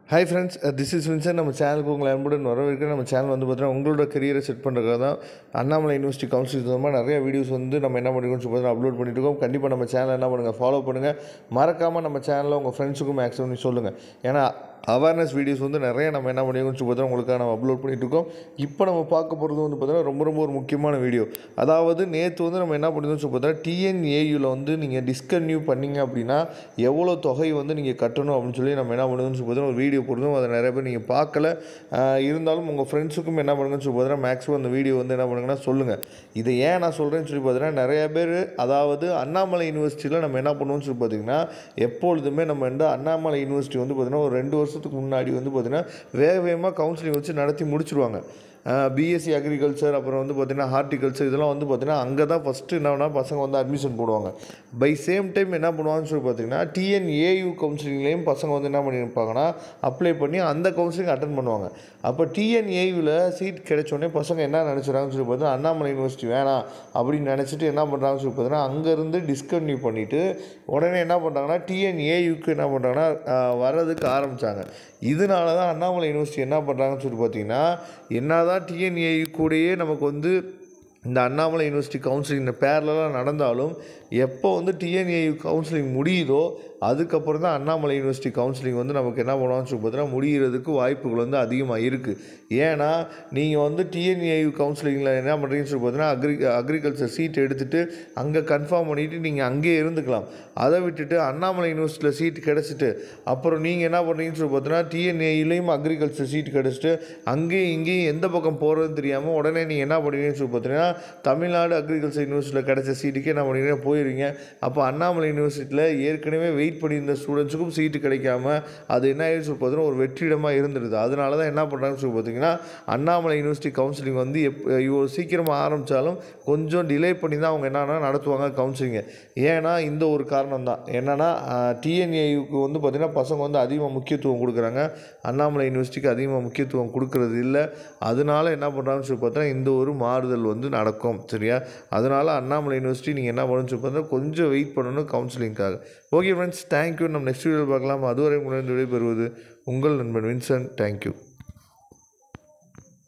hi friends this is Vinson நம்ம சேனலுக்கு உங்களை அன்புடன் வரவேற்க நம்ம சேனல் வந்து பார்த்தீங்கன்னா உங்களோட கரியரை செட் பண்ணுறதுக்காக தான் அண்ணாமலை யூனிவர்சிட்டி கவுன்சில் சம்மந்தமாக நிறைய வீடியோஸ் வந்து நம்ம என்ன பண்ணிருக்கோம்னு சொல்லி பார்த்தீங்கன்னா அப்லோட் பண்ணிட்டு இருக்கோம் கண்டிப்பாக நம்ம சேனல் என்ன பண்ணுங்கள் ஃபாலோ பண்ணுங்கள் மறக்காமல் நம்ம சேனலில் உங்கள் ஃப்ரெண்ட்ஸுக்கும் மேக்ஸிமம் பண்ணி சொல்லுங்கள் ஏன்னா அவேர்னஸ் வீடியோஸ் வந்து நிறைய நம்ம என்ன பண்ணிருக்கோம்னு சொல்லி பார்த்தீங்கன்னா உங்களுக்காக நம்ம அப்லோட் பண்ணிட்டு இருக்கோம் இப்போ நம்ம பார்க்க போகிறது வந்து பார்த்தீங்கன்னா ரொம்ப ரொம்ப ஒரு முக்கியமான வீடியோ அதாவது நேற்று வந்து நம்ம என்ன பண்ணிருந்தோம்னு சொல்லி பார்த்தீங்கன்னா டிஎன்ஏயூவில் வந்து நீங்கள் டிஸ்கன்யூ பண்ணீங்க அப்படின்னா எவ்வளோ தொகை வந்து நீங்கள் கட்டணும் அப்படின்னு சொல்லி நம்ம என்ன பண்ணுறதுன்னு சொல்லி பார்த்தீங்கன்னா ஒரு வீடியோ போடுறோம் அதை நிறைய பேர் நீங்கள் பார்க்கல ஆஹ் இருந்தாலும் உங்கள் ஃப்ரெண்ட்ஸுக்கும் என்ன பண்ணுங்கன்னு சொல்லி பார்த்தீங்கன்னா மேக்ஸிமம் அந்த வீடியோ வந்து என்ன பண்ணுங்கன்னா சொல்லுங்கள் இதை ஏன் நான் சொல்கிறேன்னு சொல்லி பார்த்தீங்கன்னா நிறைய பேர் அதாவது அண்ணாமலை யூனிவர்சிட்டியில் நம்ம என்ன பண்ணுவோம்னு சொல்லி பார்த்தீங்கன்னா எப்பொழுதுமே நம்ம வந்து அண்ணாமலை யூனிவர்சிட்டி வந்து பார்த்தீங்கன்னா ஒரு ரெண்டு வருஷத்துக்கு முன்னாடி வந்து பார்த்தீங்கன்னா வேக வேகமாக கவுன்சிலிங் வச்சு நடத்தி முடிச்சிருவாங்க பிஎஸ்சி அக்ரிகல்ச்சர் அப்புறம் வந்து பார்த்திங்கன்னா ஹார்டிகல்ச்சர் இதெல்லாம் வந்து பார்த்திங்கன்னா அங்கே தான் ஃபஸ்ட்டு என்னன்னா பசங்க வந்து அட்மிஷன் போடுவாங்க பை சேம் டைம் என்ன பண்ணுவாங்கன்னு சொல்லி பார்த்தீங்கன்னா டிஎன்ஏயு கவுன்சிலிங்லேயும் பசங்க வந்து என்ன பண்ணியிருப்பாங்கன்னா அப்ளை பண்ணி அந்த கவுன்சிலிங் அட்டன் பண்ணுவாங்க அப்போ டிஎன்ஏயூவில் சீட் கிடைச்சோடனே பசங்க என்ன நினச்சிடறாங்கன்னு சொல்லி பார்த்தீங்கன்னா அண்ணாமலை யூனிவர்சிட்டி வேணாம் அப்படின்னு நினச்சிட்டு என்ன பண்ணுறாங்கன்னு சொல்லி பார்த்தீங்கன்னா அங்கேருந்து டிஸ்கன்டினியூ பண்ணிவிட்டு உடனே என்ன பண்ணுறாங்கன்னா டிஎன்ஏயுக்கு என்ன பண்ணுறாங்கன்னா வர்றதுக்கு ஆரம்பித்தாங்க இதனால தான் அண்ணாமலை யூனிவர்சிட்டி என்ன பண்ணுறாங்கன்னு சொல்லி பார்த்தீங்கன்னா என்ன தான் டிஎன்ஏயு கூடயே நமக்கு வந்து இந்த அண்ணாமலை யூனிவர்சிட்டி கவுன்சிலிங் இந்த பேரலாம் நடந்தாலும் எப்போ வந்து டிஎன்ஏயு கவுன்சிலிங் முடியுதோ அதுக்கப்புறம் தான் அண்ணாமலை யூனிவர்சிட்டி கவுன்சிலிங் வந்து நமக்கு என்ன பண்ணுவான்னு சொல்லி பார்த்தீங்கன்னா முடிகிறதுக்கு வாய்ப்புகள் வந்து அதிகமாக இருக்குது ஏன்னா நீங்கள் வந்து டிஎன்ஏயு கவுன்சிலிங்கில் என்ன பண்ணுறீங்கன்னு சொல்லி பார்த்தீங்கன்னா அக்ரி அக்ரிகல்ச்சர் சீட் எடுத்துகிட்டு அங்கே கன்ஃபார்ம் பண்ணிவிட்டு நீங்கள் அங்கேயே இருந்துக்கலாம் அதை விட்டுட்டு அண்ணாமலை யூனிவர்சிட்டியில் சீட் கிடச்சிட்டு அப்புறம் நீங்கள் என்ன பண்ணுறீங்கன்னு சொல்லி பார்த்தீங்கன்னா டிஎன்ஏயுலேயும் அக்ரிகல்ச்சர் சீட் கிடச்சிட்டு அங்கேயும் இங்கேயும் எந்த பக்கம் போகிறதுன்னு தெரியாமல் உடனே நீங்கள் என்ன பண்ணுவீங்கன்னு சொல்லி பார்த்தீங்கன்னா தமிழ்நாடு அக்ரிகல்ச்சர் யூனிவர்சிட்டியில் கிடைச்ச சீட்டுக்கே என்ன பண்ணுவீங்க போயிருவீங்க அப்போ அண்ணாமலை யூனிவர்சிட்டியில் ஏற்கனவே வெயிட் பண்ணியிருந்த ஸ்டூடெண்ட்ஸுக்கும் சீட்டு கிடைக்காம அது என்ன ஆயிடுச்சு சொல்லி பார்த்தீங்கன்னா ஒரு வெற்றிடமாக இருந்துருது அதனால தான் என்ன பண்ணுறாங்கன்னு சொல்லி பார்த்தீங்கன்னா அண்ணாமலை யூனிவர்சிட்டி கவுன்சிலிங் வந்து எப் இவ்வளோ சீக்கிரமாக ஆரம்பித்தாலும் கொஞ்சம் டிலே பண்ணி தான் அவங்க என்னென்னா நடத்துவாங்க கவுன்சிலிங்கை ஏன்னா இந்த ஒரு காரணம் தான் என்னென்னா டிஎன்ஏயுக்கு வந்து பார்த்திங்கன்னா பசங்க வந்து அதிகமாக முக்கியத்துவம் கொடுக்குறாங்க அண்ணாமலை யூனிவர்சிட்டிக்கு அதிகமாக முக்கியத்துவம் கொடுக்கறது இல்லை அதனால என்ன பண்ணுறாங்கன்னு சொல்லி பார்த்தா இந்த ஒரு மாறுதல் வந்து நடக்கும் சரியா அதனால் அண்ணாமலை யூனிவர்சிட்டி நீங்கள் என்ன பண்ணணும்னு சொல்லி பார்த்தா கொஞ்சம் வெயிட் பண்ணணும் கவுன்சிலிங்காக ஓகே ஃப்ரெண்ட்ஸ் தேங்க்யூ நம்ம நெக்ஸ்ட் வீடியோ பார்க்கலாம் அதுவரை உங்களிடம் விடைபெறுவது உங்கள் நண்பன் வின்சன் தேங்க்யூ